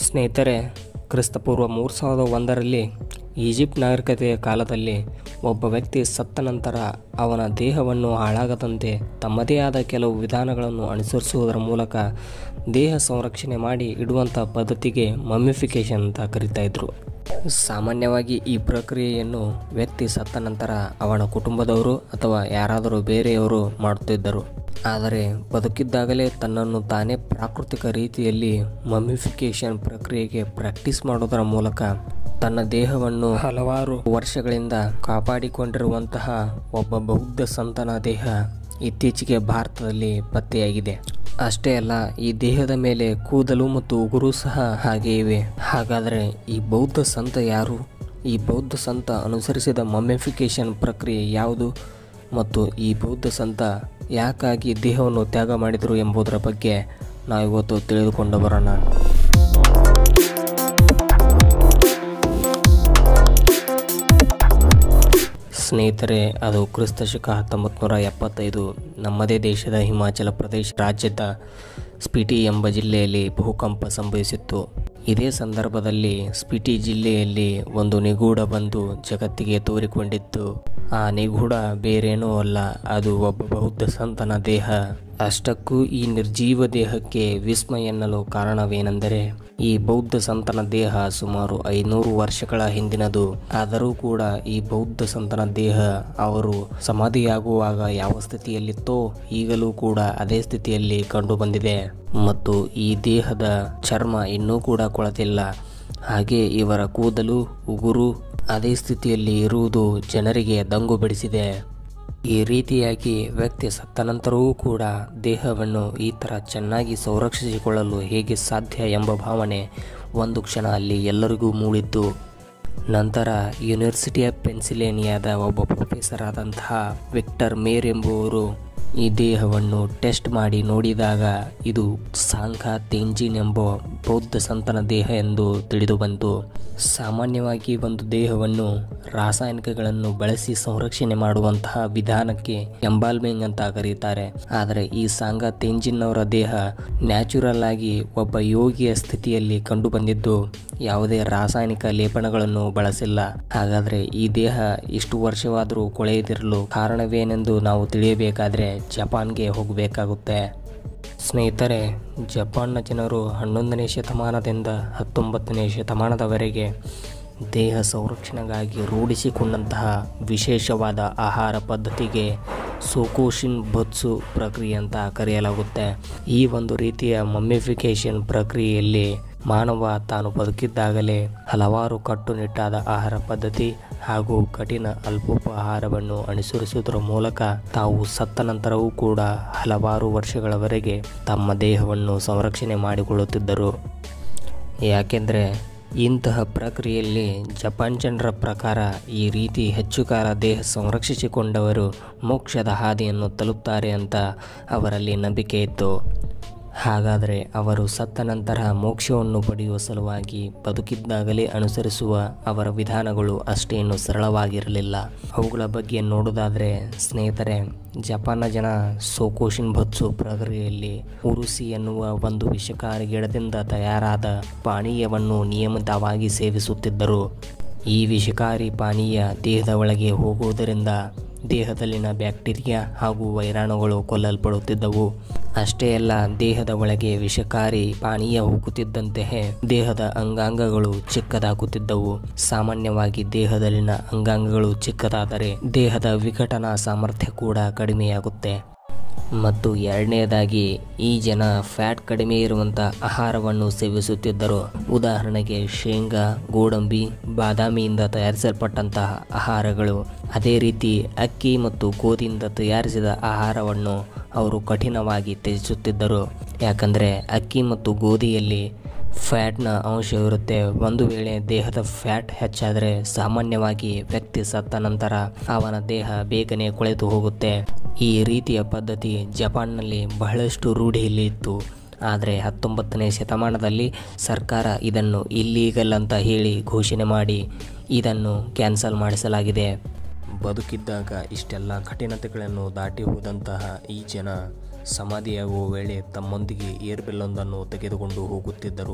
ಸ್ನೇಹಿತರೆ ಕ್ರಿಸ್ತಪೂರ್ವ ಮೂರು ಸಾವಿರದ ಒಂದರಲ್ಲಿ ಈಜಿಪ್ಟ್ ನಾಗರಿಕತೆಯ ಕಾಲದಲ್ಲಿ ಒಬ್ಬ ವ್ಯಕ್ತಿ ಸತ್ತ ನಂತರ ಅವನ ದೇಹವನ್ನು ಹಾಳಾಗದಂತೆ ತಮ್ಮದೇ ಆದ ಕೆಲವು ವಿಧಾನಗಳನ್ನು ಅನುಸರಿಸುವುದರ ಮೂಲಕ ದೇಹ ಸಂರಕ್ಷಣೆ ಮಾಡಿ ಇಡುವಂಥ ಪದ್ಧತಿಗೆ ಮಮ್ಮಿಫಿಕೇಶನ್ ಅಂತ ಕರಿತಾ ಇದ್ರು ಸಾಮಾನ್ಯವಾಗಿ ಈ ಪ್ರಕ್ರಿಯೆಯನ್ನು ವ್ಯಕ್ತಿ ಸತ್ತ ನಂತರ ಅವನ ಕುಟುಂಬದವರು ಅಥವಾ ಯಾರಾದರೂ ಬೇರೆಯವರು ಮಾಡುತ್ತಿದ್ದರು ಆದರೆ ಬದುಕಿದ್ದಾಗಲೇ ತನ್ನನ್ನು ತಾನೇ ಪ್ರಾಕೃತಿಕ ರೀತಿಯಲ್ಲಿ ಮಮ್ಮಿಫಿಕೇಶನ್ ಪ್ರಕ್ರಿಯೆಗೆ ಪ್ರಾಕ್ಟೀಸ್ ಮಾಡೋದರ ಮೂಲಕ ತನ್ನ ದೇಹವನ್ನು ಹಲವಾರು ವರ್ಷಗಳಿಂದ ಕಾಪಾಡಿಕೊಂಡಿರುವಂತಹ ಒಬ್ಬ ಬೌದ್ಧ ಸಂತನ ದೇಹ ಇತ್ತೀಚೆಗೆ ಭಾರತದಲ್ಲಿ ಪತ್ತೆಯಾಗಿದೆ ಅಷ್ಟೇ ಅಲ್ಲ ಈ ದೇಹದ ಮೇಲೆ ಕೂದಲು ಮತ್ತು ಉಗುರು ಸಹ ಹಾಗೆ ಇವೆ ಹಾಗಾದರೆ ಈ ಬೌದ್ಧ ಸಂತ ಯಾರು ಈ ಬೌದ್ಧ ಸಂತ ಅನುಸರಿಸಿದ ಮಮ್ಮಿಫಿಕೇಶನ್ ಪ್ರಕ್ರಿಯೆ ಯಾವುದು ಮತ್ತು ಈ ಬೌದ್ಧ ಸಂತ ಯಾಕಾಗಿ ದೇಹವನ್ನು ತ್ಯಾಗ ಮಾಡಿದರು ಎಂಬುದರ ಬಗ್ಗೆ ನಾವಿವತ್ತು ತಿಳಿದುಕೊಂಡು ಬರೋಣ ಸ್ನೇಹಿತರೆ ಅದು ಕ್ರಿಸ್ತ ಶಕ ಹತ್ತೊಂಬತ್ತು ನೂರ ಎಪ್ಪತ್ತೈದು ನಮ್ಮದೇ ದೇಶದ ಹಿಮಾಚಲ ಪ್ರದೇಶ ರಾಜ್ಯದ ಸ್ಪಿಟಿ ಎಂಬ ಜಿಲ್ಲೆಯಲ್ಲಿ ಭೂಕಂಪ ಸಂಭವಿಸಿತ್ತು ಇದೇ ಸಂದರ್ಭದಲ್ಲಿ ಸ್ಪಿಟಿ ಜಿಲ್ಲೆಯಲ್ಲಿ ಒಂದು ನಿಗೂಢ ಬಂದು ಜಗತ್ತಿಗೆ ತೋರಿಕೊಂಡಿತ್ತು ಆ ನಿಗೂಢ ಬೇರೇನೂ ಅಲ್ಲ ಅದು ಒಬ್ಬ ಬೌದ್ಧ ಸಂತನ ದೇಹ ಅಷ್ಟಕ್ಕೂ ಈ ನಿರ್ಜೀವ ದೇಹಕ್ಕೆ ವಿಸ್ಮಯ ಎನ್ನಲು ಕಾರಣವೇನೆಂದರೆ ಈ ಬೌದ್ಧ ಸಂತನ ದೇಹ ಸುಮಾರು ಐನೂರು ವರ್ಷಗಳ ಹಿಂದಿನದು ಆದರೂ ಕೂಡ ಈ ಬೌದ್ಧ ಸಂತನ ದೇಹ ಅವರು ಸಮಾಧಿಯಾಗುವಾಗ ಯಾವ ಸ್ಥಿತಿಯಲ್ಲಿತ್ತೋ ಈಗಲೂ ಕೂಡ ಅದೇ ಸ್ಥಿತಿಯಲ್ಲಿ ಕಂಡುಬಂದಿದೆ ಮತ್ತು ಈ ದೇಹದ ಚರ್ಮ ಇನ್ನೂ ಕೂಡ ಕೊಳತಿಲ್ಲ ಹಾಗೆ ಇವರ ಕೂದಲು ಉಗುರು ಅದೇ ಸ್ಥಿತಿಯಲ್ಲಿ ಇರುವುದು ಜನರಿಗೆ ದಂಗು ಬಡಿಸಿದೆ ಈ ರೀತಿಯಾಗಿ ವ್ಯಕ್ತಿ ಸತ್ತ ನಂತರವೂ ಕೂಡ ದೇಹವನ್ನು ಈ ಥರ ಚೆನ್ನಾಗಿ ಸಂರಕ್ಷಿಸಿಕೊಳ್ಳಲು ಹೇಗೆ ಸಾಧ್ಯ ಎಂಬ ಭಾವನೆ ಒಂದು ಕ್ಷಣ ಅಲ್ಲಿ ಎಲ್ಲರಿಗೂ ಮೂಡಿತ್ತು ನಂತರ ಯೂನಿವರ್ಸಿಟಿ ಆಫ್ ಪೆನ್ಸಿಲೇನಿಯಾದ ಒಬ್ಬ ಪ್ರೊಫೆಸರ್ ಆದಂತಹ ವಿಕ್ಟರ್ ಮೇರ್ ಎಂಬುವರು ಈ ದೇಹವನ್ನು ಟೆಸ್ಟ್ ಮಾಡಿ ನೋಡಿದಾಗ ಇದು ಸಾಂಘ ತೇಂಜಿನ್ ಎಂಬ ಬೌದ್ಧ ಸಂತನ ದೇಹ ಎಂದು ತಿಳಿದು ಬಂತು ಸಾಮಾನ್ಯವಾಗಿ ಒಂದು ದೇಹವನ್ನು ರಾಸಾಯನಿಕಗಳನ್ನು ಬಳಸಿ ಸಂರಕ್ಷಣೆ ಮಾಡುವಂತಹ ವಿಧಾನಕ್ಕೆ ಎಂಬಾಲ್ಮಿಂಗ್ ಅಂತ ಕರೀತಾರೆ ಆದರೆ ಈ ಸಾಂಘ ತೇಂಜಿನ್ ಅವರ ದೇಹ ನ್ಯಾಚುರಲ್ ಆಗಿ ಒಬ್ಬ ಯೋಗಿಯ ಸ್ಥಿತಿಯಲ್ಲಿ ಕಂಡುಬಂದಿದ್ದು ಯಾವುದೇ ರಾಸಾಯನಿಕ ಲೇಪನಗಳನ್ನು ಬಳಸಿಲ್ಲ ಹಾಗಾದರೆ ಈ ದೇಹ ಇಷ್ಟು ವರ್ಷವಾದರೂ ಕೊಳೆಯದಿರಲು ಕಾರಣವೇನೆಂದು ನಾವು ತಿಳಿಯಬೇಕಾದ್ರೆ ಜಪಾನ್ಗೆ ಹೋಗಬೇಕಾಗುತ್ತೆ ಸ್ನೇಹಿತರೆ ಜಪಾನ್ನ ಜನರು ಹನ್ನೊಂದನೇ ಶತಮಾನದಿಂದ ಹತ್ತೊಂಬತ್ತನೇ ಶತಮಾನದವರೆಗೆ ದೇಹ ಸಂರಕ್ಷಣೆಗಾಗಿ ರೂಢಿಸಿಕೊಂಡಂತಹ ವಿಶೇಷವಾದ ಆಹಾರ ಪದ್ಧತಿಗೆ ಸೋಕೋಶಿನ್ ಬೊತ್ಸು ಪ್ರಕ್ರಿಯೆ ಅಂತ ಕರೆಯಲಾಗುತ್ತೆ ಈ ಒಂದು ರೀತಿಯ ಮಮ್ಮಿಫಿಕೇಶನ್ ಪ್ರಕ್ರಿಯೆಯಲ್ಲಿ ಮಾನವ ತಾನು ಬದುಕಿದ್ದಾಗಲೇ ಹಲವಾರು ಕಟ್ಟುನಿಟ್ಟಾದ ಆಹಾರ ಪದ್ಧತಿ ಹಾಗೂ ಕಠಿಣ ಅಲ್ಪೋಪಹಾರವನ್ನು ಅನುಸರಿಸುವುದರ ಮೂಲಕ ತಾವು ಸತ್ತ ನಂತರವೂ ಕೂಡ ಹಲವಾರು ವರ್ಷಗಳವರೆಗೆ ತಮ್ಮ ದೇಹವನ್ನು ಸಂರಕ್ಷಣೆ ಮಾಡಿಕೊಳ್ಳುತ್ತಿದ್ದರು ಯಾಕೆಂದರೆ ಇಂತಹ ಪ್ರಕ್ರಿಯೆಯಲ್ಲಿ ಜಪಾನ್ ಜನರ ಪ್ರಕಾರ ಈ ರೀತಿ ಹೆಚ್ಚು ಕಾಲ ದೇಹ ಸಂರಕ್ಷಿಸಿಕೊಂಡವರು ಮೋಕ್ಷದ ಹಾದಿಯನ್ನು ತಲುಪ್ತಾರೆ ಅಂತ ಅವರಲ್ಲಿ ನಂಬಿಕೆ ಇತ್ತು ಹಾಗಾದರೆ ಅವರು ಸತ್ತ ನಂತರ ಮೋಕ್ಷವನ್ನು ಪಡೆಯುವ ಸಲುವಾಗಿ ಬದುಕಿದ್ದಾಗಲೇ ಅನುಸರಿಸುವ ಅವರ ವಿಧಾನಗಳು ಅಷ್ಟೇನು ಸರಳವಾಗಿರಲಿಲ್ಲ ಅವುಗಳ ಬಗ್ಗೆ ನೋಡೋದಾದರೆ ಸ್ನೇಹಿತರೆ ಜಪಾನ್ನ ಜನ ಸೋಕೋಶಿನ್ ಭತ್ಸು ಪ್ರಕ್ರಿಯೆಯಲ್ಲಿ ಉರುಸಿ ಎನ್ನುವ ಒಂದು ವಿಷಕಾರಿ ಗಿಡದಿಂದ ತಯಾರಾದ ಪಾನೀಯವನ್ನು ನಿಯಮಿತವಾಗಿ ಸೇವಿಸುತ್ತಿದ್ದರು ಈ ವಿಷಕಾರಿ ಪಾನೀಯ ದೇಹದ ಒಳಗೆ ಹೋಗುವುದರಿಂದ ದೇಹದಲ್ಲಿನ ಬ್ಯಾಕ್ಟೀರಿಯಾ ಹಾಗೂ ವೈರಾಣುಗಳು ಕೊಲ್ಲಲ್ಪಡುತ್ತಿದ್ದವು ಅಷ್ಟೇ ಅಲ್ಲ ದೇಹದ ಒಳಗೆ ವಿಷಕಾರಿ ಪಾನೀಯ ಹೋಗುತ್ತಿದ್ದಂತೆಯೇ ದೇಹದ ಅಂಗಾಂಗಗಳು ಚಿಕ್ಕದಾಗುತ್ತಿದ್ದವು ಸಾಮಾನ್ಯವಾಗಿ ದೇಹದಲ್ಲಿನ ಅಂಗಾಂಗಗಳು ಚಿಕ್ಕದಾದರೆ ದೇಹದ ವಿಘಟನಾ ಸಾಮರ್ಥ್ಯ ಕೂಡ ಕಡಿಮೆಯಾಗುತ್ತೆ ಮತ್ತು ಎರಡನೆಯದಾಗಿ ಈ ಜನ ಫ್ಯಾಟ್ ಕಡಿಮೆ ಇರುವಂಥ ಆಹಾರವನ್ನು ಸೇವಿಸುತ್ತಿದ್ದರು ಉದಾಹರಣೆಗೆ ಶೇಂಗಾ ಗೋಡಂಬಿ ಬಾದಾಮಿಯಿಂದ ತಯಾರಿಸಲ್ಪಟ್ಟಂತಹ ಆಹಾರಗಳು ಅದೇ ರೀತಿ ಅಕ್ಕಿ ಮತ್ತು ಗೋಧಿಯಿಂದ ತಯಾರಿಸಿದ ಆಹಾರವನ್ನು ಅವರು ಕಠಿಣವಾಗಿ ತ್ಯಜಿಸುತ್ತಿದ್ದರು ಯಾಕಂದರೆ ಅಕ್ಕಿ ಮತ್ತು ಗೋಧಿಯಲ್ಲಿ ಫ್ಯಾಟ್ನ ಅಂಶವಿರುತ್ತೆ ಒಂದು ವೇಳೆ ದೇಹದ ಫ್ಯಾಟ್ ಹೆಚ್ಚಾದರೆ ಸಾಮಾನ್ಯವಾಗಿ ವ್ಯಕ್ತಿ ಸತ್ತ ನಂತರ ಅವನ ದೇಹ ಬೇಗನೆ ಕೊಳೆತು ಹೋಗುತ್ತೆ ಈ ರೀತಿಯ ಪದ್ಧತಿ ಜಪಾನ್ನಲ್ಲಿ ಬಹಳಷ್ಟು ರೂಢಿಯಲ್ಲಿ ಇತ್ತು ಆದರೆ ಹತ್ತೊಂಬತ್ತನೇ ಶತಮಾನದಲ್ಲಿ ಸರ್ಕಾರ ಇದನ್ನು ಇಲ್ಲೀಗಲ್ ಅಂತ ಹೇಳಿ ಘೋಷಣೆ ಮಾಡಿ ಇದನ್ನು ಕ್ಯಾನ್ಸಲ್ ಮಾಡಿಸಲಾಗಿದೆ ಬದುಕಿದ್ದಾಗ ಇಷ್ಟೆಲ್ಲ ಕಠಿಣತೆಗಳನ್ನು ದಾಟಿ ಹೋದಂತಹ ಈ ಜನ ಸಮಾಧಿಯಾಗುವ ವೇಳೆ ತಮ್ಮೊಂದಿಗೆ ಏರ್ಬೆಲ್ಲೊಂದನ್ನು ತೆಗೆದುಕೊಂಡು ಹೋಗುತ್ತಿದ್ದರು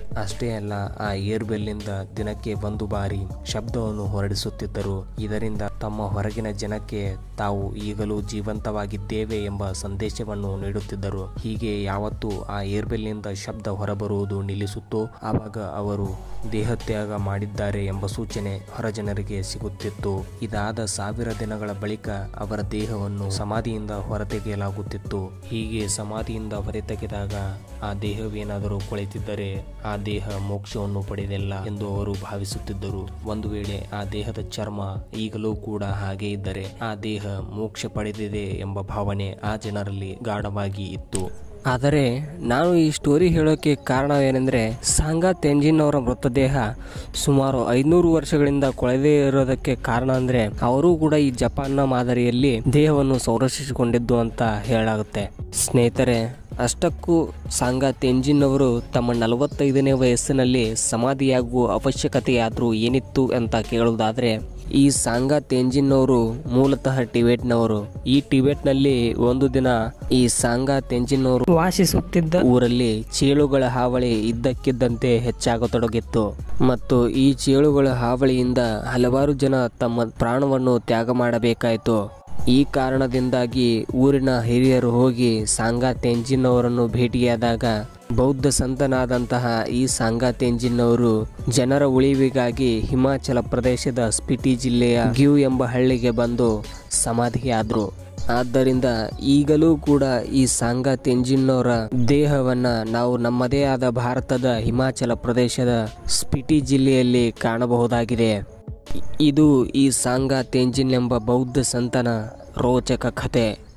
ಅಷ್ಟೇ ಅಲ್ಲ ಆ ಏರ್ಬೆಲ್ನಿಂದ ದಿನಕ್ಕೆ ಒಂದು ಬಾರಿ ಶಬ್ದವನ್ನು ಹೊರಡಿಸುತ್ತಿದ್ದರು ಇದರಿಂದ ತಮ್ಮ ಹೊರಗಿನ ಜನಕ್ಕೆ ತಾವು ಈಗಲೂ ಜೀವಂತವಾಗಿದ್ದೇವೆ ಎಂಬ ಸಂದೇಶವನ್ನು ನೀಡುತ್ತಿದ್ದರು ಹೀಗೆ ಯಾವತ್ತು ಆ ಏರ್ಬೆಲ್ನಿಂದ ಶಬ್ದ ಹೊರಬರುವುದು ನಿಲ್ಲಿಸುತ್ತೋ ಆವಾಗ ಅವರು ದೇಹತ್ಯಾಗ ಮಾಡಿದ್ದಾರೆ ಎಂಬ ಸೂಚನೆ ಹೊರಜನರಿಗೆ ಸಿಗುತ್ತಿತ್ತು ಇದಾದ ಸಾವಿರ ದಿನಗಳ ಬಳಿಕ ಅವರ ದೇಹವನ್ನು ಸಮಾಧಿಯಿಂದ ಹೊರತೆಗೆಯಲಾಗುತ್ತಿತ್ತು ಹೀಗೆ ಸಮಾಧಿಯಿಂದ ಹೊರತೆಗೆದಾಗ ಆ ದೇಹವೇನಾದರೂ ಕೊಳೆತಿದ್ದರೆ ಆ ದೇಹ ಮೋಕ್ಷವನ್ನು ಪಡೆದಿಲ್ಲ ಎಂದು ಅವರು ಭಾವಿಸುತ್ತಿದ್ದರು ಒಂದು ವೇಳೆ ಆ ದೇಹದ ಚರ್ಮ ಈಗಲೂ ಕೂಡ ಹಾಗೆ ಇದ್ದರೆ ಆ ದೇಹ ಮೋಕ್ಷ ಪಡೆದಿದೆ ಎಂಬ ಭಾವನೆ ಆ ಜನರಲ್ಲಿ ಗಾಢವಾಗಿ ಇತ್ತು ಆದರೆ ನಾನು ಈ ಸ್ಟೋರಿ ಹೇಳೋಕೆ ಕಾರಣವೇನೆಂದರೆ ಸಾಂಗಾ ತೆಂಜಿನ್ ಅವರ ಮೃತದೇಹ ಸುಮಾರು ಐನೂರು ವರ್ಷಗಳಿಂದ ಕೊಳೆದೇ ಇರೋದಕ್ಕೆ ಕಾರಣ ಅಂದರೆ ಅವರು ಕೂಡ ಈ ಜಪಾನ್ನ ಮಾದರಿಯಲ್ಲಿ ದೇಹವನ್ನು ಸಂರಕ್ಷಿಸಿಕೊಂಡಿದ್ದು ಅಂತ ಹೇಳಲಾಗುತ್ತೆ ಸ್ನೇಹಿತರೆ ಅಷ್ಟಕ್ಕೂ ಸಾಂಗಾ ತೆಂಜಿನ್ ಅವರು ತಮ್ಮ ನಲವತ್ತೈದನೇ ವಯಸ್ಸಿನಲ್ಲಿ ಸಮಾಧಿಯಾಗುವ ಅವಶ್ಯಕತೆಯಾದರೂ ಏನಿತ್ತು ಅಂತ ಕೇಳುವುದಾದರೆ ಈ ಸಾಂಗಾ ತೆಂಜಿನ್ ಅವರು ಮೂಲತಃ ಟಿಬೆಟ್ನವರು ಈ ಟಿಬೆಟ್ನಲ್ಲಿ ಒಂದು ದಿನ ಈ ಸಾಂಗಾ ತೆಂಜಿನ್ ಅವರು ವಾಸಿಸುತ್ತಿದ್ದ ಊರಲ್ಲಿ ಚೇಳುಗಳ ಹಾವಳಿ ಇದ್ದಕ್ಕಿದ್ದಂತೆ ಹೆಚ್ಚಾಗತೊಡಗಿತ್ತು ಮತ್ತು ಈ ಚೇಳುಗಳ ಹಾವಳಿಯಿಂದ ಹಲವಾರು ಜನ ತಮ್ಮ ಪ್ರಾಣವನ್ನು ತ್ಯಾಗ ಮಾಡಬೇಕಾಯಿತು ಈ ಕಾರಣದಿಂದಾಗಿ ಊರಿನ ಹಿರಿಯರು ಹೋಗಿ ಸಾಂಗಾ ತೆಂಜಿನ್ ಅವರನ್ನು ಭೇಟಿಯಾದಾಗ ಬೌದ್ಧ ಸಂತನಾದಂತಹ ಈ ಸಾಂಗಾ ತೆಂಜಿನ್ ಅವರು ಜನರ ಉಳಿವಿಗಾಗಿ ಹಿಮಾಚಲ ಪ್ರದೇಶದ ಸ್ಪಿಟಿ ಜಿಲ್ಲೆಯ ಗ್ಯೂ ಎಂಬ ಹಳ್ಳಿಗೆ ಬಂದು ಸಮಾಧಿಯಾದರು ಆದ್ದರಿಂದ ಈಗಲೂ ಕೂಡ ಈ ಸಾಂಗಾ ತೆಂಜಿನ್ನವರ ದೇಹವನ್ನ ನಾವು ನಮ್ಮದೇ ಆದ ಭಾರತದ ಹಿಮಾಚಲ ಪ್ರದೇಶದ ಸ್ಪಿಟಿ ಜಿಲ್ಲೆಯಲ್ಲಿ ಕಾಣಬಹುದಾಗಿದೆ ಇದು ಈ ಸಾಂಗಾ ತೆಂಜಿನ್ ಎಂಬ ಬೌದ್ಧ ಸಂತನ ರೋಚಕ ಕಥೆ